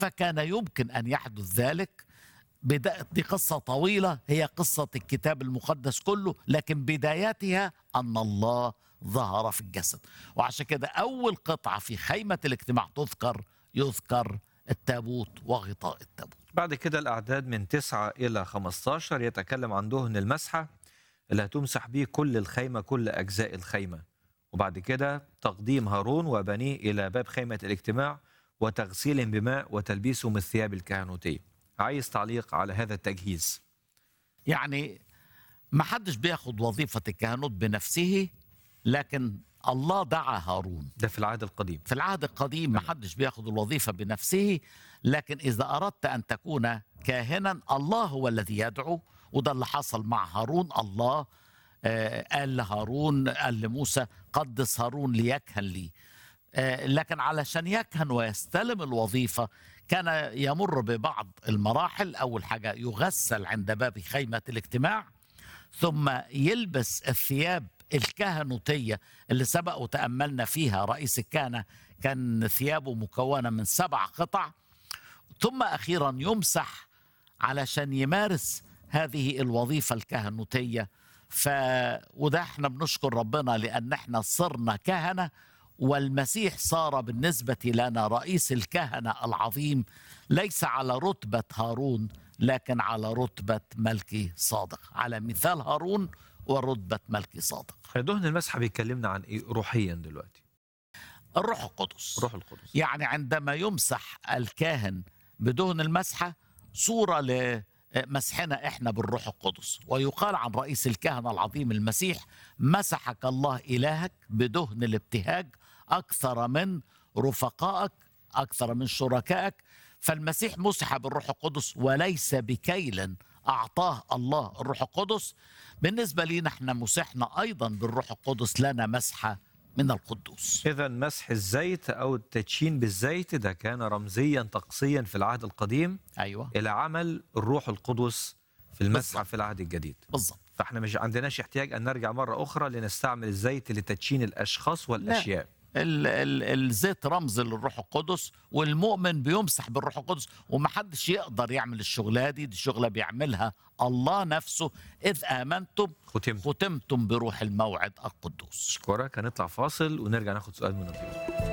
فكان يمكن ان يحدث ذلك بدا- دي قصه طويله هي قصه الكتاب المقدس كله لكن بدايتها ان الله ظهر في الجسد وعشان كده اول قطعه في خيمه الاجتماع تذكر يذكر التابوت وغطاء التابوت بعد كده الأعداد من 9 إلى 15 يتكلم عن دهن المسحة اللي هتمسح به كل الخيمة كل أجزاء الخيمة وبعد كده تقديم هارون وبنيه إلى باب خيمة الاجتماع وتغسيلهم بماء وتلبيسهم الثياب الكهنوتية عايز تعليق على هذا التجهيز يعني ما حدش بياخد وظيفه الكهنوت بنفسه لكن الله دعا هارون ده في العهد القديم في العهد القديم ما حدش بياخد الوظيفة بنفسه لكن إذا أردت أن تكون كاهنا الله هو الذي يدعو وده اللي حصل مع هارون الله آه، قال لهارون قال لموسى قدس هارون ليكهن لي آه، لكن علشان يكهن ويستلم الوظيفة كان يمر ببعض المراحل أول حاجة يغسل عند باب خيمة الاجتماع ثم يلبس الثياب الكهنوتية اللي سبق وتأملنا فيها رئيس الكهنة كان ثيابه مكونة من سبع قطع ثم أخيرا يمسح علشان يمارس هذه الوظيفة الكهنوتية ف وده احنا بنشكر ربنا لأن احنا صرنا كهنة والمسيح صار بالنسبة لنا رئيس الكهنة العظيم ليس على رتبة هارون لكن على رتبة ملكي صادق على مثال هارون ورتبة ملكي صادق دهن المسحة بيكلمنا عن إيه روحيا دلوقتي الروح القدس روح القدس يعني عندما يمسح الكاهن بدهن المسحة صورة لمسحنا احنا بالروح القدس ويقال عن رئيس الكهنة العظيم المسيح مسحك الله إلهك بدهن الابتهاج أكثر من رفقائك أكثر من شركائك فالمسيح مسح بالروح القدس وليس بكيل أعطاه الله الروح القدس بالنسبة لنا احنا مسحنا أيضا بالروح القدس لنا مسحة من القدوس إذا مسح الزيت أو التدشين بالزيت ده كان رمزيا طقسيا في العهد القديم أيوة إلى عمل الروح القدس في المسحة بالظبط. في العهد الجديد بالضبط فاحنا مش عندناش احتياج أن نرجع مرة أخرى لنستعمل الزيت لتدشين الأشخاص والأشياء ال ال الزيت رمز للروح القدس والمؤمن بيمسح بالروح القدس ومحدش يقدر يعمل الشغلة دي دي شغلة بيعملها الله نفسه إذ آمنتم ختمت ختمتم بروح الموعد القدوس أشكرك هنطلع فاصل ونرجع ناخد سؤال من الضيوف